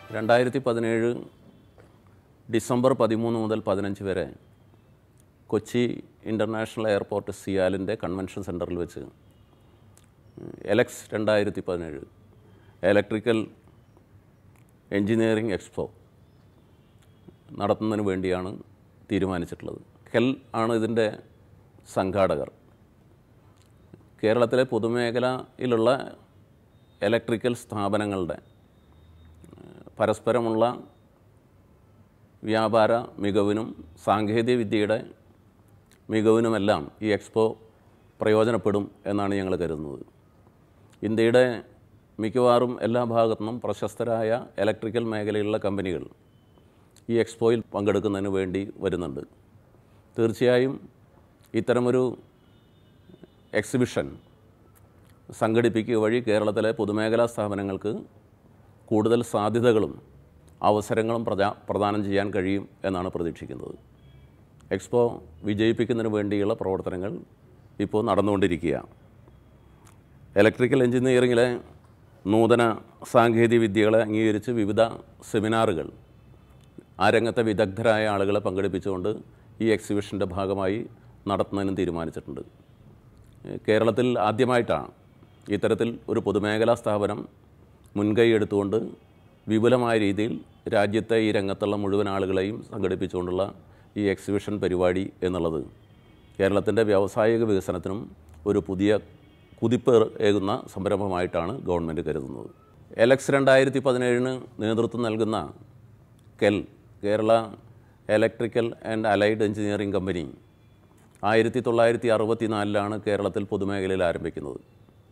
രണ്ടായിരത്തി പതിനേഴ് ഡിസംബർ പതിമൂന്ന് മുതൽ പതിനഞ്ച് വരെ കൊച്ചി ഇൻ്റർനാഷണൽ എയർപോർട്ട് സിയാലിൻ്റെ കൺവെൻഷൻ സെൻറ്ററിൽ വെച്ച് എലക്സ് രണ്ടായിരത്തി പതിനേഴ് ഇലക്ട്രിക്കൽ എൻജിനീയറിംഗ് എക്സ്പോ നടത്തുന്നതിന് വേണ്ടിയാണ് തീരുമാനിച്ചിട്ടുള്ളത് കെൽ ആണ് ഇതിൻ്റെ സംഘാടകർ കേരളത്തിലെ പൊതുമേഖലയിലുള്ള ഇലക്ട്രിക്കൽ സ്ഥാപനങ്ങളുടെ പരസ്പരമുള്ള വ്യാപാര മികവിനും സാങ്കേതിക വിദ്യയുടെ മികവിനുമെല്ലാം ഈ എക്സ്പോ പ്രയോജനപ്പെടും എന്നാണ് ഞങ്ങൾ കരുതുന്നത് ഇന്ത്യയുടെ മിക്കവാറും എല്ലാ ഭാഗത്തു നിന്നും പ്രശസ്തരായ ഇലക്ട്രിക്കൽ മേഖലയിലുള്ള കമ്പനികൾ ഈ എക്സ്പോയിൽ പങ്കെടുക്കുന്നതിന് വേണ്ടി വരുന്നുണ്ട് തീർച്ചയായും ഇത്തരമൊരു എക്സിബിഷൻ സംഘടിപ്പിക്കുക വഴി കേരളത്തിലെ പൊതുമേഖലാ സ്ഥാപനങ്ങൾക്ക് കൂടുതൽ സാധ്യതകളും അവസരങ്ങളും പ്രജാ പ്രദാനം ചെയ്യാൻ കഴിയും എന്നാണ് പ്രതീക്ഷിക്കുന്നത് എക്സ്പോ വിജയിപ്പിക്കുന്നതിന് വേണ്ടിയുള്ള പ്രവർത്തനങ്ങൾ ഇപ്പോൾ നടന്നുകൊണ്ടിരിക്കുകയാണ് ഇലക്ട്രിക്കൽ എഞ്ചിനീയറിങ്ങിലെ നൂതന സാങ്കേതിക വിദ്യകളെ അംഗീകരിച്ച് വിവിധ സെമിനാറുകൾ ആ രംഗത്തെ വിദഗ്ധരായ ആളുകളെ പങ്കെടുപ്പിച്ചുകൊണ്ട് ഈ എക്സിബിഷൻ്റെ ഭാഗമായി നടത്തുന്നതിനും തീരുമാനിച്ചിട്ടുണ്ട് കേരളത്തിൽ ആദ്യമായിട്ടാണ് ഇത്തരത്തിൽ ഒരു പൊതുമേഖലാ സ്ഥാപനം മുൻകൈ എടുത്തുകൊണ്ട് വിപുലമായ രീതിയിൽ രാജ്യത്തെ ഈ രംഗത്തുള്ള മുഴുവൻ ആളുകളെയും സംഘടിപ്പിച്ചുകൊണ്ടുള്ള ഈ എക്സിബിഷൻ പരിപാടി എന്നുള്ളത് കേരളത്തിൻ്റെ വ്യാവസായിക വികസനത്തിനും ഒരു പുതിയ കുതിപ്പ് ഏകുന്ന സംരംഭമായിട്ടാണ് ഗവൺമെൻറ് കരുതുന്നത് എലക്സ് രണ്ടായിരത്തി പതിനേഴിന് നേതൃത്വം നൽകുന്ന KEL Kerala electrical and allied engineering company ആയിരത്തി തൊള്ളായിരത്തി അറുപത്തി നാലിലാണ് കേരളത്തിൽ പൊതുമേഖലയിൽ ആരംഭിക്കുന്നത്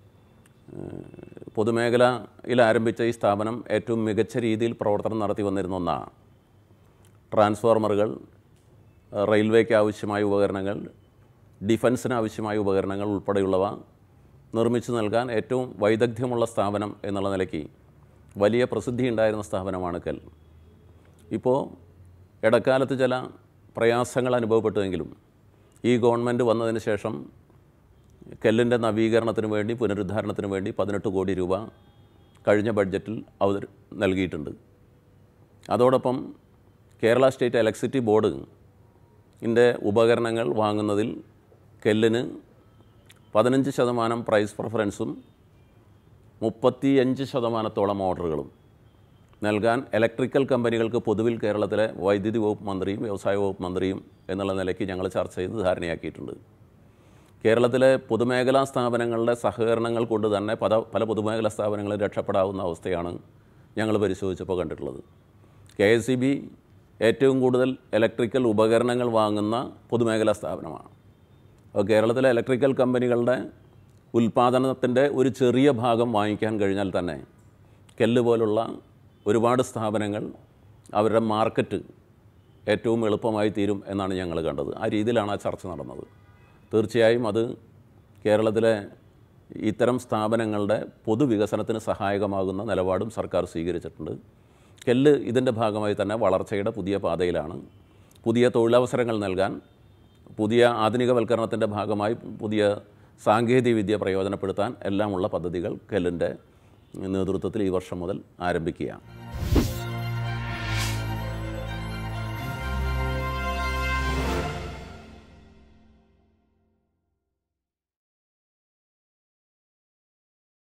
പൊതുമേഖലയിൽ ആരംഭിച്ച ഈ സ്ഥാപനം ഏറ്റവും മികച്ച രീതിയിൽ പ്രവർത്തനം നടത്തി വന്നിരുന്ന ഒന്നാണ് ട്രാൻസ്ഫോർമറുകൾ റെയിൽവേക്ക് ആവശ്യമായ ഉപകരണങ്ങൾ ഡിഫൻസിന് ആവശ്യമായ ഉപകരണങ്ങൾ ഉൾപ്പെടെയുള്ളവ നിർമ്മിച്ചു നൽകാൻ ഏറ്റവും വൈദഗ്ധ്യമുള്ള സ്ഥാപനം എന്നുള്ള നിലയ്ക്ക് വലിയ പ്രസിദ്ധി ഉണ്ടായിരുന്ന സ്ഥാപനമാണ് കെൽ ഇപ്പോൾ ഇടക്കാലത്ത് ചില പ്രയാസങ്ങൾ അനുഭവപ്പെട്ടുവെങ്കിലും ഈ ഗവൺമെൻറ് വന്നതിന് ശേഷം കെല്ലിൻ്റെ നവീകരണത്തിന് വേണ്ടി പുനരുദ്ധാരണത്തിന് വേണ്ടി പതിനെട്ട് കോടി രൂപ കഴിഞ്ഞ ബഡ്ജറ്റിൽ അവതർ നൽകിയിട്ടുണ്ട് അതോടൊപ്പം കേരള സ്റ്റേറ്റ് ഇലക്ട്രിസിറ്റി ബോർഡ് ഇൻ്റെ ഉപകരണങ്ങൾ വാങ്ങുന്നതിൽ കെല്ലിന് പതിനഞ്ച് ശതമാനം പ്രൈസ് പ്രിഫറൻസും മുപ്പത്തിയഞ്ച് ശതമാനത്തോളം ഓർഡറുകളും നൽകാൻ ഇലക്ട്രിക്കൽ കമ്പനികൾക്ക് പൊതുവിൽ കേരളത്തിലെ വൈദ്യുതി വകുപ്പ് മന്ത്രിയും വ്യവസായ വകുപ്പ് മന്ത്രിയും എന്നുള്ള നിലയ്ക്ക് ഞങ്ങൾ ചർച്ച ചെയ്ത് ധാരണയാക്കിയിട്ടുണ്ട് കേരളത്തിലെ പൊതുമേഖലാ സ്ഥാപനങ്ങളുടെ സഹകരണങ്ങൾ കൊണ്ട് തന്നെ പല പല പൊതുമേഖലാ സ്ഥാപനങ്ങളും രക്ഷപ്പെടാവുന്ന അവസ്ഥയാണ് ഞങ്ങൾ പരിശോധിച്ചപ്പോൾ കണ്ടിട്ടുള്ളത് കെ എസ് ബി ഏറ്റവും കൂടുതൽ ഇലക്ട്രിക്കൽ ഉപകരണങ്ങൾ വാങ്ങുന്ന പൊതുമേഖലാ സ്ഥാപനമാണ് അപ്പോൾ കേരളത്തിലെ ഇലക്ട്രിക്കൽ കമ്പനികളുടെ ഉൽപ്പാദനത്തിൻ്റെ ഒരു ചെറിയ ഭാഗം വാങ്ങിക്കാൻ കഴിഞ്ഞാൽ തന്നെ കെല്ല് പോലുള്ള ഒരുപാട് സ്ഥാപനങ്ങൾ അവരുടെ മാർക്കറ്റ് ഏറ്റവും എളുപ്പമായി തീരും എന്നാണ് ഞങ്ങൾ കണ്ടത് ആ രീതിയിലാണ് ആ ചർച്ച നടന്നത് തീർച്ചയായും അത് കേരളത്തിലെ ഇത്തരം സ്ഥാപനങ്ങളുടെ പൊതുവികസനത്തിന് സഹായകമാകുന്ന നിലപാടും സർക്കാർ സ്വീകരിച്ചിട്ടുണ്ട് കെല്ല് ഇതിൻ്റെ ഭാഗമായി തന്നെ വളർച്ചയുടെ പുതിയ പാതയിലാണ് പുതിയ തൊഴിലവസരങ്ങൾ നൽകാൻ പുതിയ ആധുനികവൽക്കരണത്തിൻ്റെ ഭാഗമായി പുതിയ സാങ്കേതിക വിദ്യ പ്രയോജനപ്പെടുത്താൻ എല്ലാമുള്ള പദ്ധതികൾ കെല്ലിൻ്റെ നേതൃത്വത്തിൽ ഈ വർഷം മുതൽ ആരംഭിക്കുകയാണ്